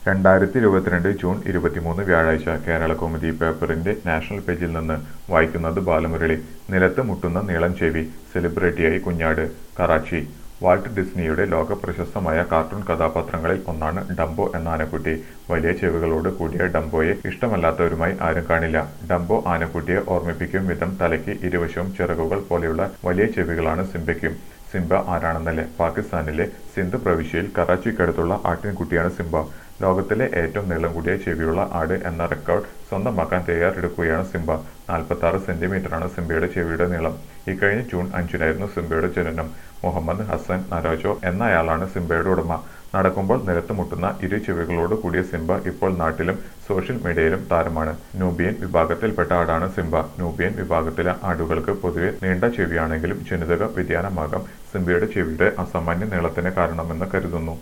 രണ്ടായിരത്തി ഇരുപത്തിരണ്ട് ജൂൺ ഇരുപത്തിമൂന്ന് വ്യാഴാഴ്ച കേരളകൗമുദി പേപ്പറിന്റെ നാഷണൽ പേജിൽ നിന്ന് വായിക്കുന്നത് ബാലമുരളി നിലത്ത് മുട്ടുന്ന നീളം ചെവി സെലിബ്രിറ്റിയായി കുഞ്ഞാട് കറാച്ചി വാൾട്ട് ഡിസ്നിയുടെ ലോക പ്രശസ്തമായ കാർട്ടൂൺ കഥാപാത്രങ്ങളിൽ ഒന്നാണ് ഡംബോ എന്ന ആനക്കുട്ടി വലിയ ചെവികളോട് കൂടിയ ഡംബോയെ ഇഷ്ടമല്ലാത്തവരുമായി ആരും കാണില്ല ഡംബോ ആനക്കുട്ടിയെ ഓർമ്മിപ്പിക്കും വിധം തലയ്ക്ക് ഇരുവശവും ചിറകുകൾ പോലെയുള്ള വലിയ ചെവികളാണ് സിംബയ്ക്കും സിംബ ആരാണെന്നല്ലേ പാകിസ്ഥാനിലെ സിന്ധ് പ്രവിശ്യയിൽ കറാച്ചിക്കടുത്തുള്ള ആട്ടിൻകുട്ടിയാണ് സിംബ ലോകത്തിലെ ഏറ്റവും നീളം കൂടിയ ചെവിയുള്ള ആട് എന്ന റെക്കോർഡ് സ്വന്തമാക്കാൻ തയ്യാറെടുക്കുകയാണ് സിംബ നാൽപ്പത്തി ആറ് സെന്റിമീറ്ററാണ് സിംബയുടെ ചെവിയുടെ നീളം ഇക്കഴിഞ്ഞ ജൂൺ അഞ്ചിനായിരുന്നു സിംബയുടെ ജനനം മുഹമ്മദ് ഹസൻ നരാജോ എന്നയാളാണ് സിംബയുടെ ഉടമ നടക്കുമ്പോൾ നിലത്ത് മുട്ടുന്ന ഇരു ചെവികളോട് കൂടിയ സിംബ ഇപ്പോൾ നാട്ടിലും സോഷ്യൽ മീഡിയയിലും താരമാണ് നൂബിയൻ വിഭാഗത്തിൽപ്പെട്ട ആടാണ് സിംബ നൂബിയൻ വിഭാഗത്തിലെ ആടുകൾക്ക് പൊതുവെ നീണ്ട ചെവിയാണെങ്കിലും ജനിതക വ്യതിയാനമാകാം സിംബയുടെ ചെവിയുടെ അസാമാന്യ നീളത്തിന് കാരണമെന്ന് കരുതുന്നു